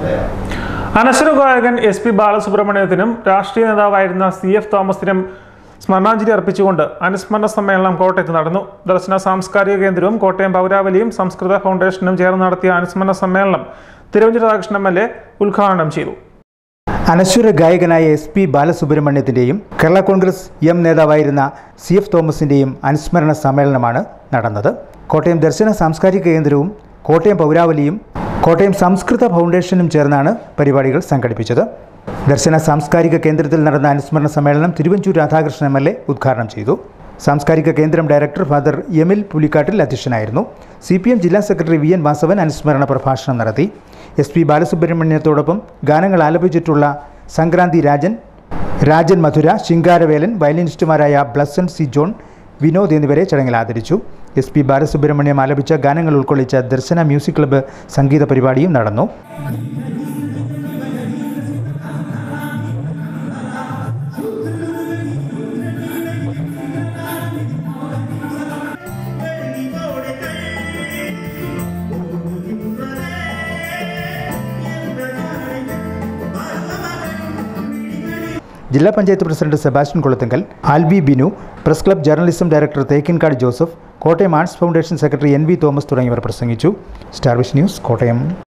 അനശ്വര ഗായകൻ S P ബാലസുബ്രഹ്മണ്യത്തിനും രാഷ്ട്രീയ നേതാവായിരുന്ന സി എഫ് തോമസിനും സ്മരണാഞ്ജലി അർപ്പിച്ചുകൊണ്ട് അനുസ്മരണ സമ്മേളനം കോട്ടയത്ത് നടന്നു ദർശന സാംസ്കാരിക കേന്ദ്രവും കോട്ടയം പൗരാവലിയും സംസ്കൃത ഫൗണ്ടേഷനും ചേർന്ന് നടത്തിയ അനുസ്മരണ സമ്മേളനം Thiruvanchoor Radhakrishnan M L A ഉദ്ഘാടനം ചെയ്തു അനശ്വര ഗായകനായ എസ് പി ബാലസുബ്രഹ്മണ്യത്തിൻ്റെയും കേരള കോൺഗ്രസ് എം നേതാവായിരുന്ന സി എഫ് തോമസിൻ്റെയും അനുസ്മരണ സമ്മേളനമാണ് നടന്നത് കോട്ടയം ദർശന സാംസ്കാരിക കേന്ദ്രവും കോട്ടയം പൗരാവലിയും കോട്ടയം സംസ്കൃത ഫൗണ്ടേഷനും ചേർന്നാണ് പരിപാടികൾ സംഘടിപ്പിച്ചത് ദർശന സാംസ്കാരിക കേന്ദ്രത്തിൽ നടന്ന അനുസ്മരണ സമ്മേളനം Thiruvanchoor Radhakrishnan M L A ഉദ്ഘാടനം ചെയ്തു സാംസ്കാരിക കേന്ദ്രം ഡയറക്ടർ ഫാദർ എമിൽ പുലിക്കാട്ടിൽ അധ്യക്ഷനായിരുന്നു സി പി എം ജില്ലാ സെക്രട്ടറി വി എൻ വാസവൻ അനുസ്മരണ പ്രഭാഷണം നടത്തി എസ് പി ബാലസുബ്രഹ്മണ്യത്തോടൊപ്പം ഗാനങ്ങൾ ആലപിച്ചിട്ടുള്ള സംക്രാന്തി രാജൻ രാജൻ മധുര ശിങ്കാരവേലൻ വയലിനിസ്റ്റുമാരായ ബ്ലസൻ സി ജോൺ വിനോദ് എന്നിവരെ ചടങ്ങിൽ ആദരിച്ചു എസ് പി ബാലസുബ്രഹ്മണ്യം ആലപിച്ച ഗാനങ്ങൾ ഉൾക്കൊള്ളിച്ച ദർശന മ്യൂസിക് ക്ലബ്ബ് സംഗീത പരിപാടിയും നടന്നു ജില്ലാ panchayat president Sebastian Kulathunkal Albi Binu press club journalism director Thekkinkad Joseph Kottayam arts foundation secretary N V Thomas തുടങ്ങിയവർ പ്രസംഗിച്ചു സ്റ്റാർ വിഷ് ന്യൂസ് കോട്ടയം